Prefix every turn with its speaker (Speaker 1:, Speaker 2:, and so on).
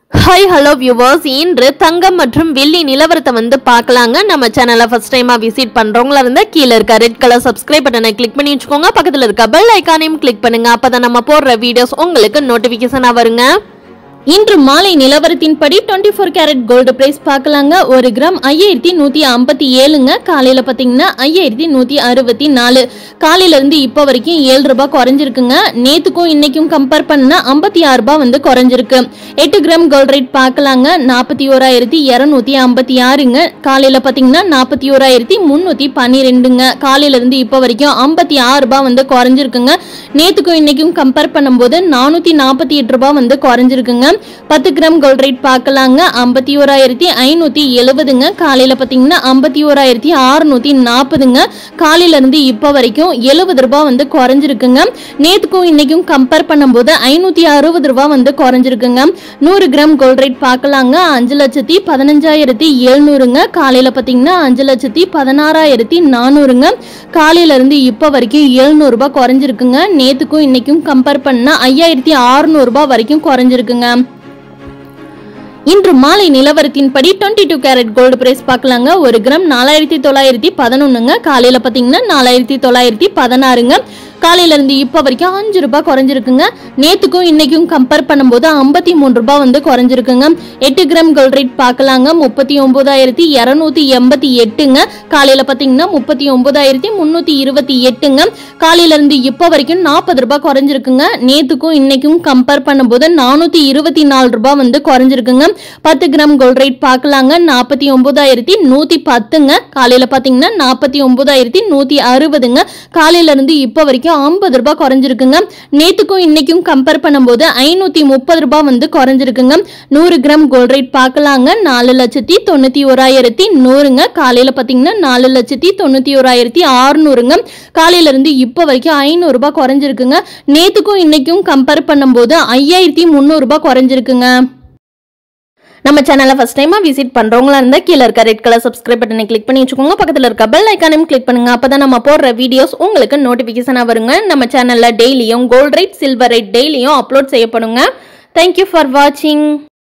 Speaker 1: hi hello viewers இன்று தங்கம் மற்றும் வெள்ளி நிலவரத்தை வந்து பார்க்கலாங்க நம்ம சேனலை ஃபர்ஸ்ட் டைமா விசிட் பண்றவங்களா இருந்தா கீழே இருக்க ரெட் கலர் சப்ஸ்கிரைப் பட்டனை கிளிக் பண்ணி வச்சுக்கோங்க பக்கத்துல இருக்க பெல் ஐக்கானையும் கிளிக் பண்ணுங்க அப்பதான் நம்ம போடுற வீடியோஸ் உங்களுக்கு நோட்டிபிகேஷனா வருங்க இன்று மாலை நிலவரத்தின்படி twenty four carat gold price பார்க்கலாங்க ஒரு கிராம் ஐயாயிரத்தி நூற்றி ஐம்பத்தி ஏழுங்க காலையில் பார்த்தீங்கன்னா ஐயாயிரத்தி நூற்றி அறுபத்தி நாலு காலையிலேருந்து இப்போ வரைக்கும் ஏழு ரூபாய் குறைஞ்சிருக்குங்க நேற்றுக்கும் இன்னைக்கும் கம்பேர் பண்ணால் ஐம்பத்தி ஆறு ரூபாய் வந்து குறைஞ்சிருக்கு எட்டு கிராம் கோல்ட் ரேட் பார்க்கலாங்க நாற்பத்தி ஓராயிரத்தி இரநூத்தி ஐம்பத்தி ஆறுங்க காலையில் பார்த்தீங்கன்னா நாற்பத்தி ஓராயிரத்தி முந்நூற்றி பன்னிரெண்டுங்க காலையிலேருந்து இப்போ வரைக்கும் ஐம்பத்தி ஆறு ரூபாய் வந்து குறைஞ்சிருக்குங்க நேற்றுக்கும் இன்னைக்கும் கம்பேர் பண்ணும்போது நானூற்றி நாற்பத்தி எட்டு ரூபாய் வந்து குறைஞ்சிருக்குங்க பத்து கிராம் கோல்ட் ரேட் பார்க்கலாங்க ஐம்பத்தி ஓராயிரத்தி ஐநூற்றி எழுபதுங்க காலையில் பார்த்தீங்கன்னா ஐம்பத்தி ஓராயிரத்தி அறுநூற்றி நாற்பதுங்க காலையிலேருந்து இப்போ வரைக்கும் எழுபது ரூபாய் வந்து குறைஞ்சிருக்குங்க நேற்றுக்கும் இன்னைக்கும் கம்பேர் பண்ணும்போது ஐநூற்றி அறுபது ரூபாய் வந்து குறைஞ்சிருக்குங்க நூறு கிராம் கோல்ட் ரேட் பார்க்கலாங்க அஞ்சு லட்சத்தி பதினஞ்சாயிரத்தி எழுநூறுங்க காலையில் பார்த்தீங்கன்னா அஞ்சு லட்சத்தி பதினாறாயிரத்தி நானூறுங்க காலையிலேருந்து இப்போ வரைக்கும் எழுநூறுபா குறைஞ்சிருக்குங்க நேற்றுக்கும் இன்னைக்கும் கம்பேர் பண்ணால் ஐயாயிரத்தி அறுநூறுபா வரைக்கும் குறைஞ்சிருக்குங்க இன்று மாலை நிலவரத்தின்படி twenty two carat gold price பார்க்கலாங்க ஒரு கிராம் நாலாயிரத்தி தொள்ளாயிரத்தி பதினொன்றுங்க காலையில் பார்த்தீங்கன்னா நாலாயிரத்தி தொள்ளாயிரத்தி பதினாறுங்க காலையிலேருந்து இப்போ வரைக்கும் அஞ்சு ரூபாய் குறைஞ்சிருக்குங்க நேற்றுக்கும் இன்னைக்கும் கம்பேர் பண்ணும்போது ஐம்பத்தி மூணு ரூபாய் வந்து குறைஞ்சிருக்குங்க எட்டு கிராம் கோல்ட் ரேட் பார்க்கலாங்க முப்பத்தி ஒன்பதாயிரத்தி இரநூத்தி எண்பத்தி எட்டுங்க காலையில் பார்த்தீங்கன்னா முப்பத்தி ஒன்பதாயிரத்தி முந்நூற்றி இருபத்தி எட்டுங்க காலையிலேருந்து இப்போ வரைக்கும் நாற்பது ரூபாய் குறைஞ்சிருக்குங்க நேற்றுக்கும் இன்னைக்கும் கம்பேர் பண்ணும்போது நானூற்றி இருபத்தி நாலு ரூபாய் வந்து குறைஞ்சிருக்குங்க பத்து கிராம் கோல்ட் ரேட் பார்க்கலாங்க நாற்பத்தி ஒன்பதாயிரத்தி நூற்றி பத்துங்க காலையில் பார்த்தீங்கன்னா நாற்பத்தி ஒன்பதாயிரத்தி நூற்றி அறுபதுங்க காலையிலேருந்து இப்போ வரைக்கும் ஐம்பது ரூபாய் குறைஞ்சிருக்குங்க நேற்றுக்கும் இன்னைக்கும் கம்பேர் பண்ணும்போது ஐநூற்றி முப்பது ரூபாய் வந்து குறைஞ்சிருக்குங்க நூறு கிராம் கோல்ட் ரேட் பார்க்கலாங்க நாலு லட்சத்தி தொண்ணூற்றி ஓராயிரத்தி நூறுங்க காலையில் பார்த்தீங்கன்னா நாலு லட்சத்தி தொண்ணூற்றி ஓராயிரத்தி ஆறுநூறுங்க காலையிலேருந்து இப்போ வரைக்கும் ஐநூறுரூபா குறைஞ்சிருக்குங்க நேற்றுக்கும் இன்னைக்கும் கம்பேர் பண்ணும்போது ஐயாயிரத்தி முந்நூறுரூபா குறைஞ்சிருக்குங்க நம்ம சேனலை ஃபர்ஸ்ட் டைமா விசிட் பண்றவங்களா இருந்தா கீழ இருக்க ரெட் கலர் சப்ஸ்கிரைப் பட்டனை கிளிக் பண்ணி வச்சுக்கோங்க பக்கத்துல இருக்க பெல் ஐக்கானையும் கிளிக் பண்ணுங்க அப்பதான் நம்ம போடுற வீடியோஸ் உங்களுக்கு நோட்டிபிகேஷனா வருங்க நம்ம சேனல்ல டெய்லியும் கோல்ட் ரேட் சில்வர் ரேட் டெய்லியும் அப்லோட் செய்யப்படுங்க தேங்க்யூ ஃபார் வாட்சிங்